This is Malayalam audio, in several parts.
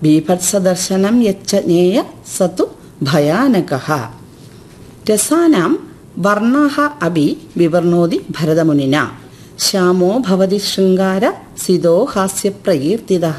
ബീഭത്സദർശനം യച്ച ജ്ഞേയ സതു ഭയാനകഃ രസാനാം വർണ്ണാഹ അപി വിവർണോതി ഭരതമുനിന ശ്യാമോ ഭവതി ശൃംഗാര സിതോ ഹാസ്യപ്രകീർത്തിതഃ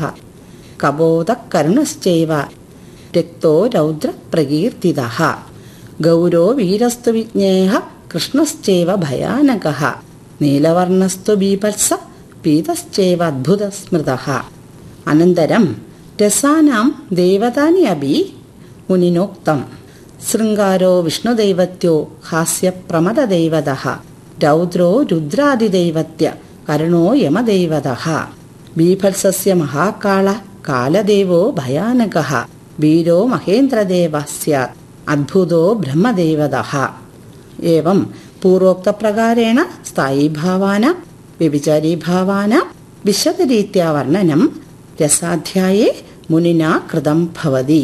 കബോധകരുണശ്ചൈവ രക്തോ രൗദ്രപ്രകീർത്തിതഃ ഗൗരോ വീരസ്തു വിജ്ഞേയ കൃഷ്ണശ്ചൈവ ഭയാനകഃ നീലവർണ്ണസ്തു ബീഭത്സ പീതശ്ചൈവ അദ്ഭുതസ്മൃതഃ അനന്തരം രസാനാം ദേവതാനി അപി മുനിനോക്തം ശൃംഗാരോ വിഷ്ണുദൈവത്യോ ഹാസ്യപ്രമദദൈവതഃ രൗദ്രോ രുദ്രാദിദൈവത്യ കരുണോ യമദൈവതഃ ബീഭത്സസ്യ മഹാകാള കാലദേവോ ഭയാനകഃ വീരോ മഹേന്ദ്രദേവ സ്യാത് അദ്ഭുതോ ബ്രഹ്മദൈവതഃ ഏവം പൂർവോക്തപ്രകാരേണ സ്ഥായീഭാവാന വ്യഭിചാരീഭാവാന വിശദരീത്യാ വർണ്ണനം രസാധ്യായേ മുനിനാ കൃതം ഭവതി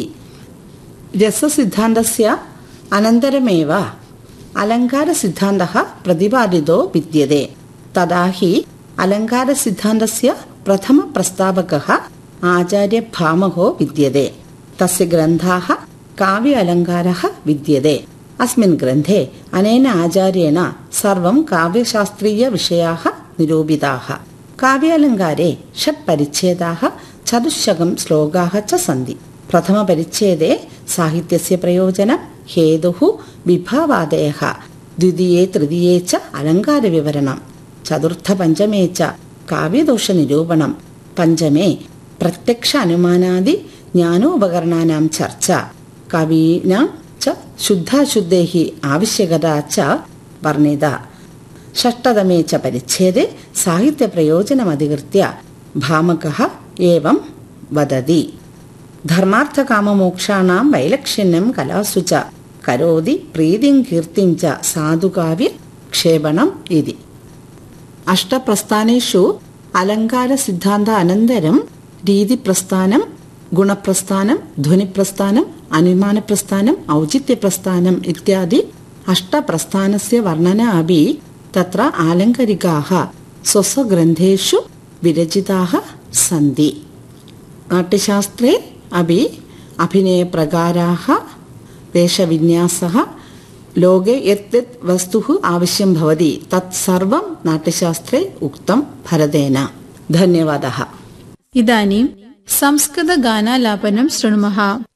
രസസിദ്ധാന്തസ്യ അനന്തരമേവ അലങ്കാരസിദ്ധാന്തः പ്രതിപാദിतो വിദ്യते തഥാ हि അലങ്കാരസിദ്ധാന്തस्य പ്രഥമപ്രസ്താവകः ആചാര്യഭാമഹോ വിദ്യते തस्य ग्रन्थाः काव्य अलङ्कारः विद्यते अस्मिन् ग्रन्थे अनेन आचार्येण सर्वं काव्यशास्त्रीयविषयाः निरूपिताः काव्यालङ्कारे षट् परिच्छेदाः चतुश्शतं श्लोकाः च सन्ति प्रथमपरिच्छेदे साहित्यस्य प्रयोजनं हेतुः विभावादयः द्वितीये तृतीये च अलङ्कारविवरणं चतुर्थपञ्चमे च काव्यदोषनिरूपणं पञ्चमे प्रत्यक्ष अनुमानादि ज्ञानोपकरणानां चर्चा कवीनां च शुद्धाशुद्धैः आवश्यकता च वर्णिता षष्टतमे च परिच्छेदे साहित्यप्रयोजनमधिकृत्य भामकः एवं वदति धर्मार्थकाममोक्षाणां वैलक्षण्यं कलासु च करोति प्रीतिं कीर्तिं च साधुकाव्य क्षेपणम् इति अष्टप्रस्थानेषु अलङ्कारसिद्धान्त अनन्तरं രീതിപ്രസ്ഥാനം ഗുണപ്രസ്ഥാനം ധ്വനിപ്രസ്ഥാനം അനുമാനപ്രസ്ഥാനം ഔചിത്യപ്രസ്ഥാനം ഇത്യാദി അഷ്ടപ്രസ്ഥാനസ്യ വർണ്ണന അപി തത്ര ആലങ്കരികാः സ്വസ്വഗ്രന്ഥേഷു വിരചിതാः സന്തി നാട്യശാസ്ത്രേ അപി അഭിനയപ്രകാരാः വേഷവിന്യാസः ലോകെ യത് യത് വസ്തുः ആവശ്യം ഭവതി തത് സർവം നാട്യശാസ്ത്രേ ഉക്തം ഭരതേന ധന്യവാദः इदानीं संस्कृतगानालापनं शृणुमः